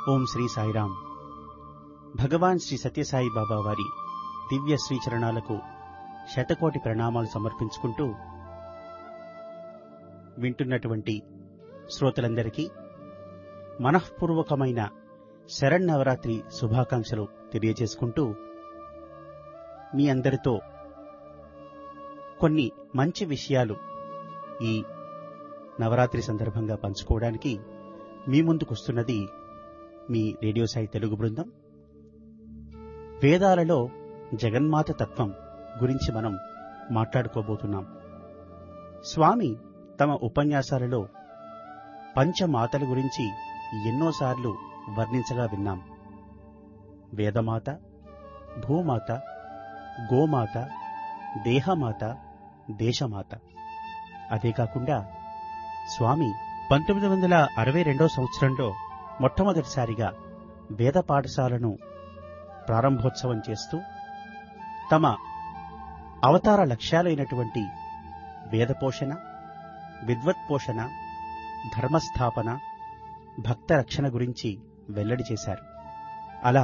ఓం శ్రీ సాయిరాం భగవాన్ శ్రీ సత్యసాయి బాబా వారి దివ్య శ్రీచరణాలకు శతకోటి ప్రణామాలు సమర్పించుకుంటూ వింటున్నటువంటి శ్రోతలందరికీ మనఃపూర్వకమైన శరన్నవరాత్రి శుభాకాంక్షలు తెలియజేసుకుంటూ మీ అందరితో కొన్ని మంచి విషయాలు ఈ నవరాత్రి సందర్భంగా పంచుకోవడానికి మీ ముందుకొస్తున్నది మీ రేడియో సాయి తెలుగు బృందం వేదాలలో జగన్మాత తత్వం గురించి మనం మాట్లాడుకోబోతున్నాం స్వామి తమ ఉపన్యాసాలలో పంచమాతల గురించి ఎన్నోసార్లు వర్ణించగా విన్నాం వేదమాత భూమాత గోమాత దేహమాత దేశమాత అదే కాకుండా స్వామి పంతొమ్మిది వందల అరవై రెండో సంవత్సరంలో మొట్టమొదటిసారిగా వేద పాఠశాలను ప్రారంభోత్సవం చేస్తూ తమ అవతార లక్ష్యాలైనటువంటి వేద పోషణ విద్వత్ పోషణ ధర్మస్థాపన భక్త రక్షణ గురించి వెల్లడి చేశారు అలా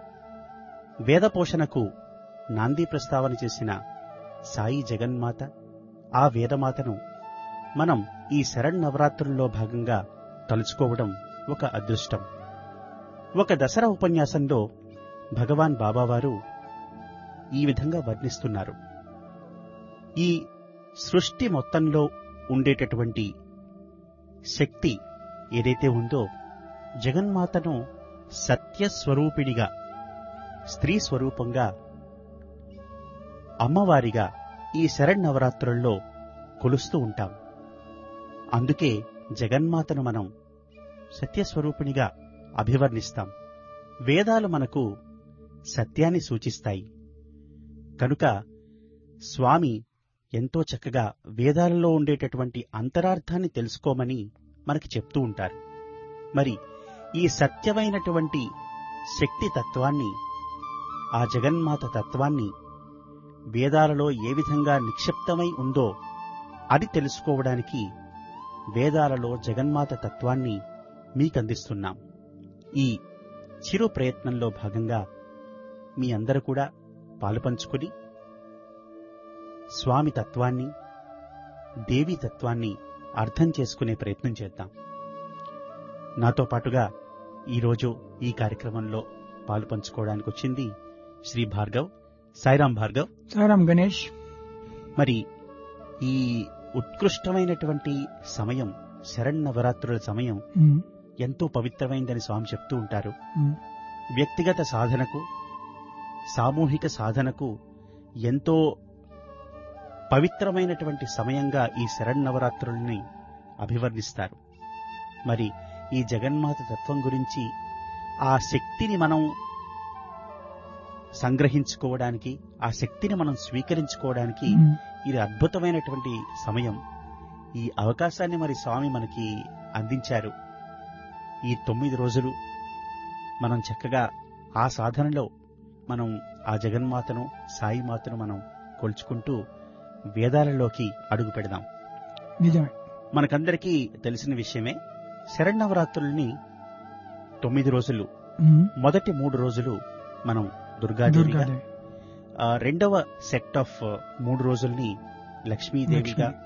వేద పోషణకు నాంది ప్రస్తావన చేసిన సాయి జగన్మాత ఆ వేదమాతను మనం ఈ శరణ్ భాగంగా తలుచుకోవడం ఒక అదృష్టం ఒక దసరా ఉపన్యాసంలో భగవాన్ బాబావారు ఈ విధంగా వర్ణిస్తున్నారు ఈ సృష్టి మొత్తంలో ఉండేటటువంటి శక్తి ఏదైతే ఉందో జగన్మాతను సత్యస్వరూపిణిగా స్త్రీ స్వరూపంగా అమ్మవారిగా ఈ శరణ్ కొలుస్తూ ఉంటాం అందుకే జగన్మాతను మనం సత్యస్వరూపిణిగా అభివర్ణిస్తాం వేదాలు మనకు సత్యాన్ని సూచిస్తాయి కనుక స్వామి ఎంతో చక్కగా వేదాలలో ఉండేటటువంటి అంతరార్థాన్ని తెలుసుకోమని మనకి చెప్తూ ఉంటారు మరి ఈ సత్యమైనటువంటి శక్తి తత్వాన్ని ఆ జగన్మాత తత్వాన్ని వేదాలలో ఏ విధంగా నిక్షిప్తమై ఉందో అది తెలుసుకోవడానికి వేదాలలో జగన్మాత తత్వాన్ని మీకందిస్తున్నాం ఈ చిరు ప్రయత్నంలో భాగంగా మీ అందరూ కూడా పాలుపంచుకుని స్వామి తత్వాన్ని దేవి తత్వాన్ని అర్థం చేసుకునే ప్రయత్నం చేద్దాం నాతో పాటుగా ఈరోజు ఈ కార్యక్రమంలో పాలు పంచుకోవడానికి వచ్చింది శ్రీ భార్గవ్ సాయిరాం భార్గవ్ సాయిరాం గణేష్ మరి ఈ ఉత్కృష్టమైనటువంటి సమయం శరణ్నవరాత్రుల సమయం ఉమ్, ఎంతో పవిత్రమైందని స్వామి చెప్తూ ఉంటారు ఉమ్, వ్యక్తిగత సాధనకు సామూహిక సాధనకు ఎంతో పవిత్రమైనటువంటి సమయంగా ఈ శరణ్నవరాత్రుల్ని అభివర్ణిస్తారు మరి ఈ జగన్మాత తత్వం గురించి ఆ శక్తిని మనం సంగ్రహించుకోవడానికి ఆ శక్తిని మనం స్వీకరించుకోవడానికి ఉమ్, ఇది అద్భుతమైనటువంటి సమయం ఈ అవకాశాన్ని మరి స్వామి మనకి అందించారు ఈ తొమ్మిది రోజులు మనం చక్కగా ఆ సాధనలో మనం ఆ జగన్మాతను సాయిమాతను మనం కొలుచుకుంటూ వేదాలలోకి అడుగు పెడదాం నిజమే మనకందరికీ తెలిసిన విషయమే శరణవరాత్రుల్ని తొమ్మిది రోజులు ఉమ్, మొదటి మూడు రోజులు మనం దుర్గాదేవిగా దుర్గాదేవి ఆ, రెండవ సెట్ ఆఫ్ మూడు రోజుల్ని లక్ష్మీదేవిగా లక్ష్మి.